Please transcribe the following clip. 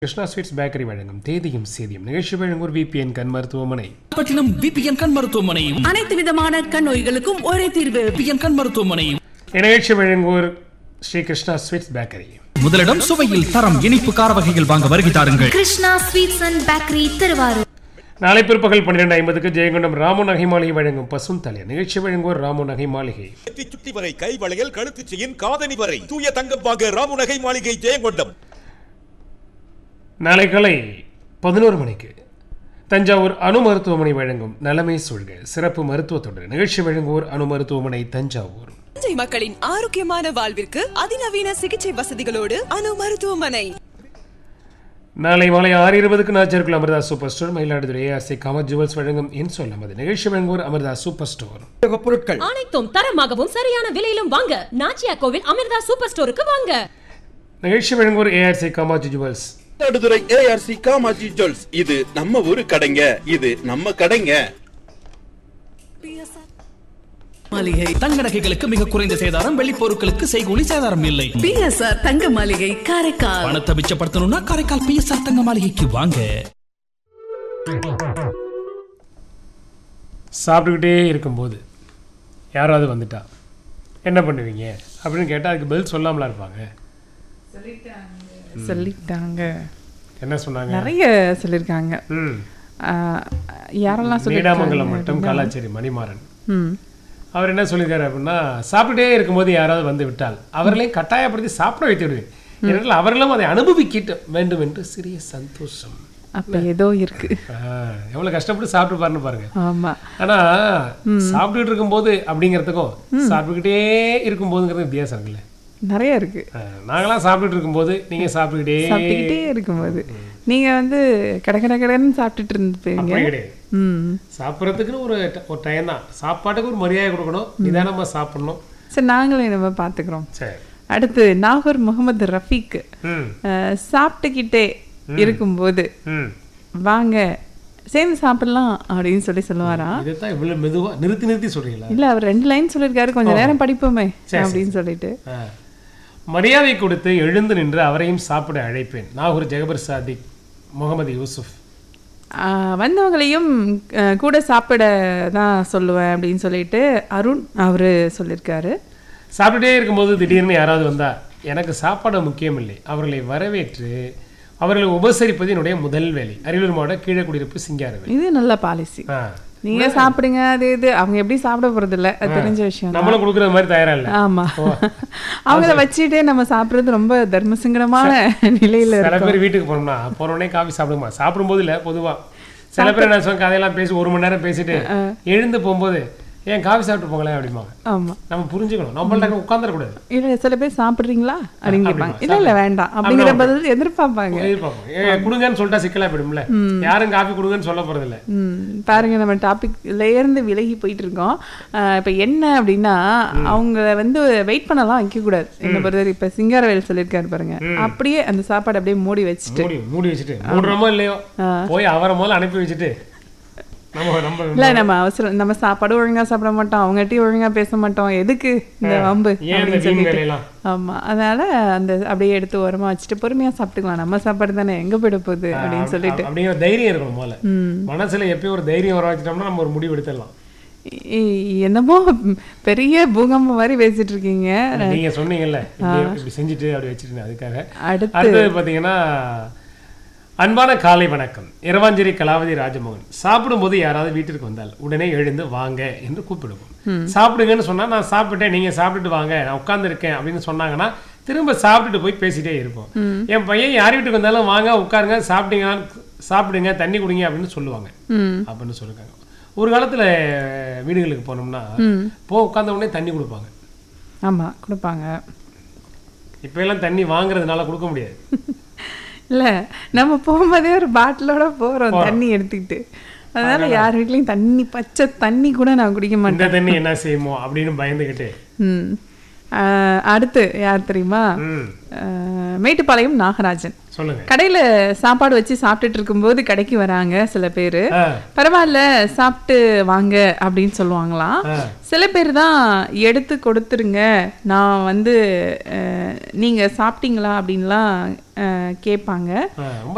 Krishna sweets bakery வழங்கும் தேதியும் சேதியும் நிகழ்ச்சி வழங்குவோர் விபிஎன் கண் மருத்துவமனை பட்டினம் விபிஎன் கண் மருத்துவமனையும் அனைத்து விதமான கண் நோய்களுக்கும் ஒரே தீர்வு விபிஎன் கண் மருத்துவமனையும் நிகழ்ச்சி வழங்குவோர் ஸ்ரீ கிருஷ்ணா ஸ்வீட்ஸ் பேக்கரி முதலிடம் சுவையில் தரம் இனிப்பு கார வகைகள் வாங்க வருகை தாருங்கள் Krishna sweets and bakery Thiruvarur நாளை பிற்பகல் பன்னிரெண்டு ஐம்பதுக்கு ஜெயங்கொண்டம் ராமு நகை மாளிகை வழங்கும் பசும் தலை நிகழ்ச்சி வழங்குவோர் ராமு நகை மாளிகை நெத்தி சுட்டி வரை கை வளையல் கழுத்து செயின் காதணி வரை தூய தங்கம் வாங்க ராமு நகை மாளிகை ஜெயங்கொண்டம் நாளை காலை பதினோரு மணிக்கு தஞ்சாவூர் அணு மருத்துவமனை வழங்கும் நலமே சொல்க சிறப்பு மருத்துவ தொடர் நிகழ்ச்சி வழங்குவோர் அணு மருத்துவமனை தஞ்சாவூர் தஞ்சை மக்களின் ஆரோக்கியமான வாழ்விற்கு அதிநவீன சிகிச்சை வசதிகளோடு அணு மருத்துவமனை நாளை மாலை ஆறு இருபதுக்கு நாச்சருக்குள் Amirtha super store Mayiladuthurai A R C Kamath jewels வழங்கும் என் சொல் நமது நிகழ்ச்சி வழங்குவோர் அமிர்தா சூப்பர் ஸ்டோர் பொருட்கள் அனைத்தும் தரமாகவும் சரியான விலையிலும் வாங்க நாச்சியா கோவில் அமிர்தா சூப்பர் ஸ்டோருக்கு வாங்க நிகழ்ச்சி வழங்குவோர் ஏஆர்சி காமாஜி ஜுவல்ஸ் மயிலாடுதுறை ஏஆர்சி காமாஜி ஜுவல்ஸ் இது நம்ம ஊரு கடைங்க இது நம்ம கடைங்க மாளிகை தங்க நகைகளுக்கு மிக குறைந்த சேதாரம் வெள்ளி பொருட்களுக்கு செய்கூலி சேதாரம் இல்லை பிஎஸ்ஆர் தங்க மாளிகை காரைக்கால் பணத்தை மிச்சப்படுத்தணும்னா காரைக்கால் பிஎஸ்ஆர் தங்க மாளிகைக்கு வாங்க சாப்பிட்டுக்கிட்டே இருக்கும்போது யாராவது வந்துட்டா என்ன பண்ணுவீங்க அப்படின்னு கேட்டால் அதுக்கு பதில் சொல்லாமலா இருப்பாங்க சொல்லிட்டாங்க என்ன சொன்னாங்க நிறைய சொல்லியிருக்காங்க ம் ஆஹ், யாரெல்லாம் நீடாமங்கலம் மட்டும் சொல்லியிருக்காங்க காலாச்சேரி மணிமாறன் ம் அவர் என்ன சொல்லியிருக்காரு அப்படின்னா சாப்பிட்டுட்டே இருக்கும்போது யாராவது வந்து விட்டால் அவர்களை கட்டாயப்படுத்தி சாப்பிட வைத்து விடுவேன் ஏனென்றால் அவர்களும் அதை அனுபவிக்கிட்ட வேண்டும் என்று சிறிய சந்தோஷம் அப்ப ஏதோ இருக்கு ஆஹ், எவ்வளவு கஷ்டப்பட்டு சாப்பிட்டு பாருன்னு பாருங்க ஆமா ஆனா சாப்பிட்டுட்டு இருக்கும்போது அப்படிங்கிறதுக்கும் சாப்பிட்டுக்கிட்டே இருக்கும்போதுங்கிறது வித்தியாசம் இருக்குல்ல நிறைய இருக்கு ஆஹ், நாங்களாம் சாப்பிட்டுட்டு இருக்கும்போது நீங்க சாப்பிட்டுக்கிட்டே சாப்பிட்டுக்கிட்டே இருக்கும்போது நீங்க வந்து கட கட கடன்னு சாப்பிட்டுட்டு இருந்துப்பீங்க அப்படி கிடையாது ம் சாப்பிட்றதுக்குன்னு ஒரு ட- ஒரு டைம் தான் சாப்பாட்டுக்கு ஒரு மரியாதை கொடுக்கணும் நிதானமா சாப்பிடணும் சரி நாங்களே நம்ம பார்த்துக்கிறோம் சரி அடுத்து நாகூர் முகமது ரஃபீக் ம் ஆஹ், சாப்பிட்டுக்கிட்டே இருக்கும்போது ம் வாங்க சேர்ந்து சாப்பிடலாம் அப்படின்னு சொல்லி சொல்லுவாராம் இதைத்தான் இவ்வளவு மெதுவா நிறுத்தி நிறுத்தி சொல்றீங்களா இல்ல அவர் ரெண்டு லைன் சொல்லியிருக்காரு கொஞ்ச நேரம் படிப்போமே அப்படின்னு சொல்லிட்டு ஆ. மரியாதை கொடுத்து எழுந்து நின்று அவரையும் சாப்பிட அழைப்பேன் நாகூர் ஜெகபர் சாதிக் முகமது யூசுப் ஆஹ் வந்தவங்களையும் ஆஹ் கூட சாப்பிட தான் சொல்லுவேன் அப்படின்னு சொல்லிட்டு அருண் அவரு சொல்லியிருக்காரு சாப்பிட்டுட்டே இருக்கும்போது திடீர்னு யாராவது வந்தா எனக்கு சாப்பாடு முக்கியம் இல்லை அவர்களை வரவேற்று அவர்களை உபசரிப்பது என்னுடைய முதல் வேலை அரியலூர் மாவட்ட கீழே குடியிருப்பு சிங்காரவேல் இது நல்ல பாலிசி ஆ. நீங்க சாப்பிடுங்க அது இது அவங்க எப்படி சாப்பிட போறது இல்ல அது தெரிஞ்ச விஷயம் தான். நம்மளும் கொடுக்குற மாதிரி தயாரா இல்ல ஆமா அவங்கள வச்சுட்டே நம்ம சாப்பிடுறது ரொம்ப தர்ம சங்கடமான நிலையில சில இருக்கும் பேர் வீட்டுக்கு போனோம்னா போன உடனே காஃபி சாப்பிடுமா சாப்பிடும்போது இல்ல பொதுவா சில பேர் என்ன சொல்லுவாங்க கதையெல்லாம் பேசி ஒரு மணி நேரம் பேசிட்டு எழுந்து போகும்போது ஏன் காஃபி சாப்பிட்டு போங்களேன் அப்படிம்பாங்க ஆமா நம்ம புரிஞ்சுக்கணும் நம்மள்ட்ட உட்காந்துடக்கூடாது இல்ல சில பேர் சாப்பிடுறீங்களா அப்படின்னு அப்படிமா, கேட்பாங்க இல்ல இல்ல வேண்டாம் அப்படிங்கிற அப்படின்னா பதில் எதிர்பார்ப்பாங்க எதிர்பார்ப்போம் ஏன் கொடுங்கன்னு சொல்லிட்டா சிக்கலா போயிடும்ல யாரும் காஃபி கொடுங்கன்னு சொல்ல போறது இல்ல ம், பாருங்க நம்ம டாபிக்ல இருந்து விலகி போயிட்டு இருக்கோம் அஹ், இப்ப என்ன அப்படின்னா அவங்க வந்து வெயிட் பண்ணலாம் வைக்க கூடாது என்ன பொறுத்தவரை இப்ப சிங்காரவேல் சொல்லியிருக்காரு பாருங்க அப்படியே அந்த சாப்பாடு அப்படியே மூடி வச்சுட்டு மூடி மூடி வச்சுட்டு மூடுறோமோ இல்லையோ போய் அவரை முதல்ல அனுப்பி வச்சுட்டு நம்ம நம்ம இல்ல நம்ம அவசரம் நம்ம சாப்பாடு ஒழுங்கா சாப்பிட மாட்டோம் அவங்ககிட்டயும் ஒழுங்கா பேச மாட்டோம் எதுக்கு இந்த வம்பு ஏன் இந்த அப்படின்னு வீண் சொல்லிட்டு வேலையெல்லாம் ஆமா அதனால அந்த அப்படியே எடுத்து ஓரமா வச்சுட்டு பொறுமையா சாப்பிட்டுக்கலாம் நம்ம சாப்பாடு தானே எங்க போயிட போகுது அப்படின்னு சொல்லிட்டு அப்படிங்கிற தைரியம் இருக்கணும் முதல்ல மனசுல எப்பயும் ஒரு தைரியம் வர வச்சுட்டோம்னா நம்ம ஒரு முடிவு எடுத்துடலாம் இ- என்னமோ பெரிய பூகம்பம் மாதிரி பேசிட்டு இருக்கீங்க நீங்க சொன்னீங்கல்ல இப்படி இப்படி செஞ்சுட்டு அப்படி வச்சுட்டு அதுக்காக அடுத்து அடுத்தது பாத்தீங்கன்னா அன்பான காலை வணக்கம் இரவாஞ்சேரி கலாவதி ராஜமோகன் சாப்பிடும்போது யாராவது வீட்டிற்கு வந்தால் உடனே எழுந்து வாங்க என்று கூப்பிடுவோம் சாப்பிடுங்கன்னு சொன்னா நான் சாப்பிட்டேன் நீங்க சாப்பிட்டுட்டு வாங்க நான் உட்கார்ந்துருக்கேன் அப்படின்னு சொன்னாங்கன்னா திரும்ப சாப்பிட்டுட்டு போய் பேசிட்டே இருப்போம் என் பையன் யார் வீட்டுக்கு வந்தாலும் வாங்க உட்காருங்க சாப்பிட்டீங்களா சாப்பிடுங்க தண்ணி குடிங்க அப்படின்னு சொல்லுவாங்க அப்படின்னு சொல்லிருக்காங்க ஒரு காலத்துல வீடுகளுக்கு போனோம்னா போ உட்கார்ந்த உடனே தண்ணி கொடுப்பாங்க ஆமா கொடுப்பாங்க இப்ப எல்லாம் தண்ணி வாங்குறதுனால கொடுக்க முடியாது இல்ல நம்ம போகும்போதே ஒரு பாட்டிலோட போறோம் தண்ணி எடுத்துக்கிட்டு அதனால யார் வீட்லயும் தண்ணி பச்சை தண்ணி கூட நான் குடிக்க மாட்டேன் இந்த தண்ணி என்ன செய்யுமோ அப்படின்னு பயந்துகிட்டு ம். ஆஹ், அடுத்து யார் தெரியுமா ம் ஆஹ், மேட்டுப்பாளையம் நாகராஜன் சொல்லுங்க கடையில சாப்பாடு வச்சு சாப்பிட்டுட்டு இருக்கும்போது கடைக்கு வராங்க சில பேரு ஆ. பரவாயில்ல சாப்பிட்டு வாங்க அப்படின்னு சொல்லுவாங்களாம் ஆ. சில பேர் தான் எடுத்து கொடுத்துருங்க நான் வந்து அஹ், நீங்க சாப்பிட்டீங்களா அப்படின்லாம் அஹ், கேட்பாங்க ஆ, ரொம்ப